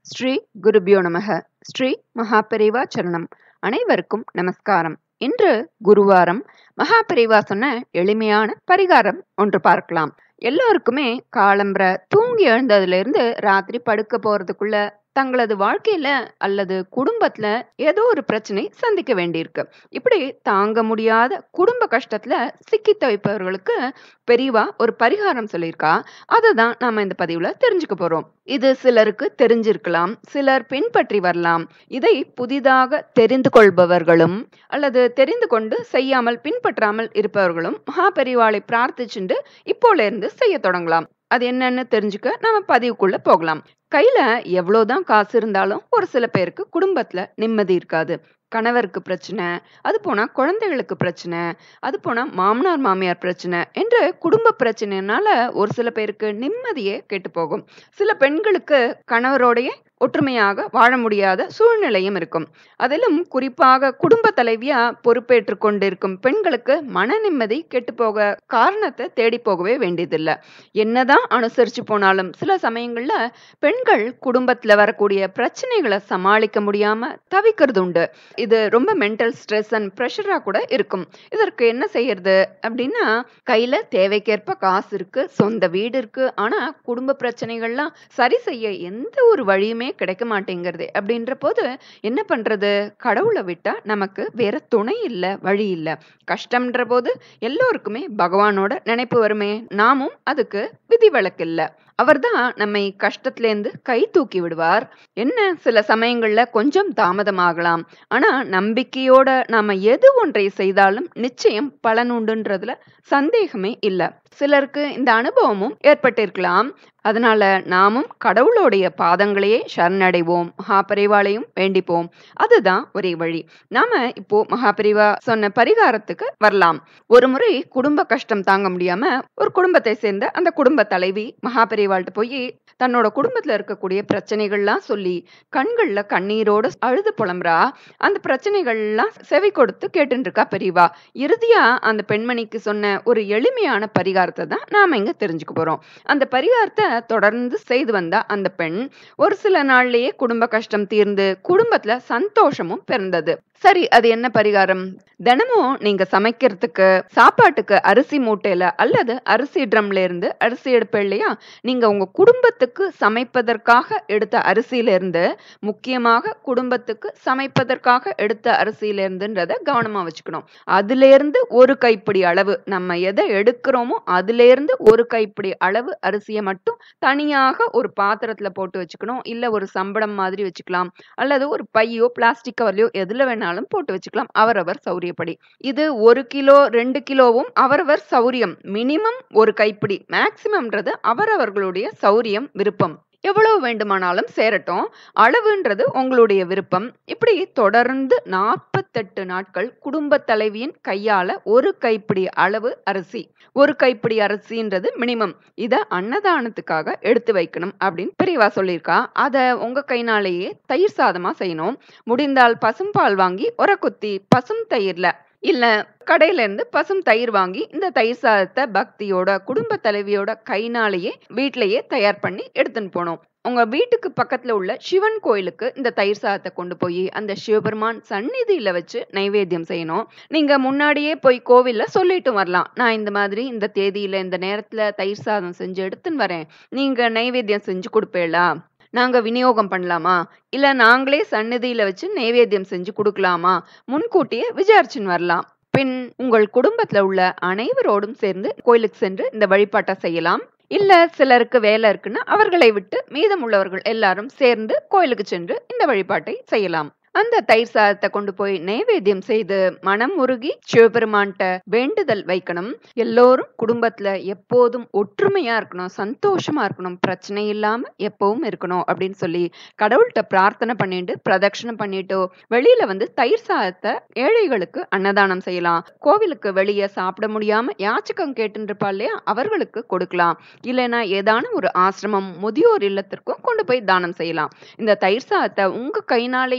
ஸ்ரீ குருபியோ நமக ஸ்ரீ மகாபெரிவா சரணம் அனைவருக்கும் நமஸ்காரம் இன்று குருவாரம் மகாபெரிவா சொன்ன எளிமையான பரிகாரம் ஒன்று பார்க்கலாம் எல்லோருக்குமே காலம்பர தூங்கி எழுந்ததுல இருந்து ராத்திரி படுக்க போறதுக்குள்ள தங்களது வாழ்க்கையில அல்லது குடும்பத்துல ஏதோ ஒரு பிரச்சனை சந்திக்க வேண்டியிருக்கு இப்படி தாங்க முடியாத குடும்ப கஷ்டத்துல சிக்கி தவிப்பவர்களுக்கு பெரியவா ஒரு பரிகாரம் சொல்லியிருக்கா அதை தான் நாம இந்த பதிவுல தெரிஞ்சுக்க போறோம் இது சிலருக்கு தெரிஞ்சிருக்கலாம் சிலர் பின்பற்றி வரலாம் இதை புதிதாக தெரிந்து கொள்பவர்களும் அல்லது தெரிந்து கொண்டு செய்யாமல் பின்பற்றாமல் இருப்பவர்களும் மகா பெரிவாளை பிரார்த்திச்சுண்டு இப்போல இருந்து செய்ய தொடங்கலாம் அது என்னன்னு தெரிஞ்சுக்க நம்ம பதிவுக்குள்ள போகலாம் கையில எவ்வளவுதான் காசு இருந்தாலும் ஒரு சில பேருக்கு குடும்பத்துல நிம்மதி இருக்காது கணவருக்கு பிரச்சனை அது போனா குழந்தைகளுக்கு பிரச்சனை அது போனா மாமனார் மாமியார் பிரச்சனை என்று குடும்ப பிரச்சனைனால ஒரு சில பேருக்கு நிம்மதியே கெட்டு போகும் சில பெண்களுக்கு கணவரோடைய ஒற்றுமையாக வாழ முடியாத சூழ்நிலையும் இருக்கும் அதிலும் குறிப்பாக குடும்ப தலைவியா பொறுப்பேற்று கொண்டிருக்கும் பெண்களுக்கு மன நிம்மதி கெட்டு போக காரணத்தை தேடி போகவே வேண்டியதில்லை என்னதான் அனுசரிச்சு போனாலும் சில சமயங்கள்ல பெண்கள் குடும்பத்துல வரக்கூடிய பிரச்சனைகளை சமாளிக்க முடியாம தவிக்கிறது உண்டு இது ரொம்ப மென்டல் ஸ்ட்ரெஸ் அண்ட் ப்ரெஷரா கூட இருக்கும் இதற்கு என்ன செய்யறது அப்படின்னா கையில தேவைக்கேற்ப காசு இருக்கு சொந்த வீடு இருக்கு ஆனா குடும்ப பிரச்சனைகள்லாம் சரி செய்ய எந்த ஒரு வழியுமே கிடைக்க மாட்டேங்கிறது அப்படின்ற போது என்ன பண்றது கடவுளை விட்டா நமக்கு வேற துணை இல்ல வழி இல்ல கஷ்டம்ன்ற போது எல்லோருக்குமே பகவானோட நினைப்பு வருமே நாமும் அதுக்கு விதிவிலக்கு இல்ல அவர்தான் நம்மை கஷ்டத்திலேருந்து கை தூக்கி விடுவார் என்ன சில சமயங்கள்ல கொஞ்சம் தாமதமாகலாம் ஆனா நம்பிக்கையோட நாம எது ஒன்றை செய்தாலும் நிச்சயம் பலன் உண்டுன்றதுல சந்தேகமே இல்ல சிலருக்கு இந்த அனுபவமும் ஏற்பட்டிருக்கலாம் அதனால நாமும் கடவுளுடைய பாதங்களையே சரணடைவோம் மகாபரிவாளையும் வேண்டிப்போம் அதுதான் ஒரே வழி நாம இப்போ மகாபரிவா சொன்ன பரிகாரத்துக்கு வரலாம் ஒரு முறை குடும்ப கஷ்டம் தாங்க முடியாம ஒரு குடும்பத்தை சேர்ந்த அந்த குடும்ப தலைவி மகாபரிவாள்கிட்ட போய் தன்னோட குடும்பத்துல இருக்கக்கூடிய பிரச்சனைகள்லாம் சொல்லி கண்கள்ல கண்ணீரோட அழுது புலம்புறா அந்த பிரச்சனைகள்லாம் செவி கொடுத்து கேட்டுட்டு இருக்கா பெரியவா இறுதியா அந்த பெண்மணிக்கு சொன்ன ஒரு எளிமையான பரிகாரத்தை தான் நாம இங்க தெரிஞ்சுக்க போறோம் அந்த பரிகாரத்தை தொடர்ந்து செய்து வந்தா அந்த பெண் ஒரு சில நாள்லயே குடும்ப கஷ்டம் தீர்ந்து குடும்பத்துல சந்தோஷமும் பிறந்தது சரி அது என்ன பரிகாரம் தினமும் நீங்க சமைக்கிறதுக்கு சாப்பாட்டுக்கு அரிசி மூட்டையில அல்லது அரிசி ட்ரம்ல இருந்து அரிசி எடுப்ப இல்லையா நீங்க உங்க குடும்பத்துக்கு சமைப்பதற்காக எடுத்த அரிசியில இருந்து முக்கியமாக குடும்பத்துக்கு சமைப்பதற்காக எடுத்த அரிசியில இருந்துன்றத கவனமா வச்சுக்கணும் அதுல இருந்து ஒரு கைப்பிடி அளவு நம்ம எதை எடுக்கிறோமோ அதுல இருந்து ஒரு கைப்பிடி அளவு அரிசியை மட்டும் தனியாக ஒரு பாத்திரத்துல போட்டு வச்சுக்கணும் இல்ல ஒரு சம்பளம் மாதிரி வச்சுக்கலாம் அல்லது ஒரு பையோ பிளாஸ்டிக் கவர்லையோ எதுல வேணாலும் போட்டு வச்சுக்கலாம் அவரவர் சௌரியப்படி இது ஒரு கிலோ ரெண்டு கிலோவும் அவரவர் சௌரியம் மினிமம் ஒரு கைப்பிடி மேக்சிமம்ன்றது அவரவர்களுடைய சௌரியம் விருப்பம் எவ்வளவு வேண்டுமானாலும் சேரட்டும் அளவுன்றது உங்களுடைய விருப்பம் இப்படி தொடர்ந்து நாற்பத்தெட்டு நாட்கள் குடும்ப தலைவியின் கையால ஒரு கைப்பிடி அளவு அரிசி ஒரு கைப்பிடி அரிசின்றது மினிமம் இத அன்னதானத்துக்காக எடுத்து வைக்கணும் அப்படின்னு பெரியவா சொல்லியிருக்கா அத உங்க கைனாலேயே தயிர் சாதமா செய்யணும் முடிந்தால் பசும்பால் வாங்கி உர குத்தி பசும் தயிர்ல இல்ல கடையில இருந்து பசும் தயிர் வாங்கி இந்த தயிர் சாதத்தை பக்தியோட குடும்ப தலைவியோட கைனாலேயே வீட்லயே தயார் பண்ணி எடுத்துன்னு போனோம் உங்க வீட்டுக்கு பக்கத்துல உள்ள சிவன் கோயிலுக்கு இந்த தயிர் சாதத்தை கொண்டு போய் அந்த சிவபெருமான் சந்நிதியில வச்சு நைவேத்தியம் செய்யணும் நீங்க முன்னாடியே போய் கோவில்ல சொல்லிட்டு வரலாம் நான் இந்த மாதிரி இந்த தேதியில இந்த நேரத்துல தயிர் சாதம் செஞ்சு எடுத்துன்னு வரேன் நீங்க நைவேத்தியம் செஞ்சு கொடுப்பேளா நாங்க விநியோகம் பண்ணலாமா இல்ல நாங்களே சந்நிதியில வச்சு நைவேத்தியம் செஞ்சு கொடுக்கலாமா முன்கூட்டியே விசாரிச்சுன்னு வரலாம் பின் உங்கள் குடும்பத்துல உள்ள அனைவரோடும் சேர்ந்து கோயிலுக்கு சென்று இந்த வழிபாட்டை செய்யலாம் இல்ல சிலருக்கு வேலை இருக்குன்னா அவர்களை விட்டு மீதமுள்ளவர்கள் எல்லாரும் சேர்ந்து கோயிலுக்கு சென்று இந்த வழிபாட்டை செய்யலாம் அந்த தயிர் சாதத்தை கொண்டு போய் நைவேத்தியம் செய்து மனம் உருகி சிவபெருமான்கிட்ட வேண்டுதல் வைக்கணும் எல்லோரும் குடும்பத்துல எப்போதும் ஒற்றுமையா இருக்கணும் சந்தோஷமா இருக்கணும் பிரச்சனை இல்லாம எப்பவும் இருக்கணும் அப்படின்னு சொல்லி கடவுள்கிட்ட பிரார்த்தனை பண்ணிட்டு பிரதட்சணம் பண்ணிட்டு வெளியில வந்து தயிர் சாதத்தை ஏழைகளுக்கு அன்னதானம் செய்யலாம் கோவிலுக்கு வெளியே சாப்பிட முடியாம யாச்சகம் கேட்டுருப்பா இல்லையா அவர்களுக்கு கொடுக்கலாம் இல்லைன்னா ஏதான ஒரு ஆசிரமம் முதியோர் இல்லத்திற்கும் கொண்டு போய் தானம் செய்யலாம் இந்த தயிர் சாதத்தை உங்க கைனாலேயே பசி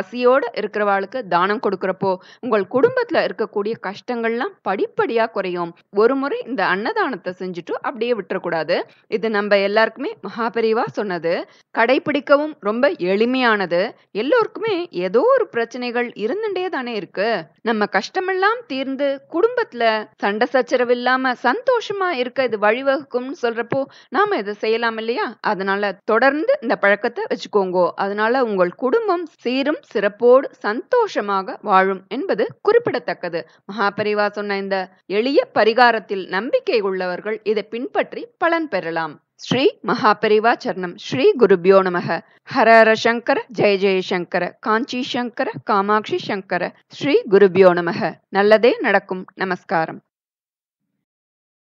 பசியோட இருக்கிறவாளுக்கு தானம் கொடுக்கறப்போ உங்கள் குடும்பத்துல இருக்கக்கூடிய கஷ்டங்கள்லாம் படிப்படியா குறையும் ஒரு முறை இந்த அன்னதானத்தை செஞ்சுட்டு அப்படியே விட்டுறக்கூடாது இது நம்ம எல்லாருக்குமே மகாபெரிவா சொன்னது கடைபிடிக்கவும் ரொம்ப எளிமையானது எல்லோருக்குமே ஏதோ ஒரு பிரச்சனைகள் இருந்துட்டே தானே இருக்கு நம்ம கஷ்டமெல்லாம் தீர்ந்து குடும்பத்துல சண்டை சச்சரவு இல்லாம சந்தோஷமா இருக்க இது வழிவகுக்கும்னு சொல்றப்போ நாம இதை செய்யலாம் இல்லையா அதனால தொடர்ந்து இந்த பழக்கத்தை வச்சுக்கோங்கோ அதனால உங்கள் குடும்பம் சீரும் சிறப்போடு சந்தோஷமாக வாழும் என்பது குறிப்பிடத்தக்கது மகாபரிவா சொன்ன இந்த எளிய பரிகாரத்தில் நம்பிக்கை உள்ளவர்கள் இதை பின்பற்றி பலன் பெறலாம் ஸ்ரீ மகாபரிவா சரணம் ஸ்ரீ குருபியோ நமக ஹர ஹர சங்கர ஜெய ஜெய சங்கர காஞ்சி சங்கர காமாட்சி சங்கர ஸ்ரீ குருபியோ நமக நல்லதே நடக்கும் நமஸ்காரம்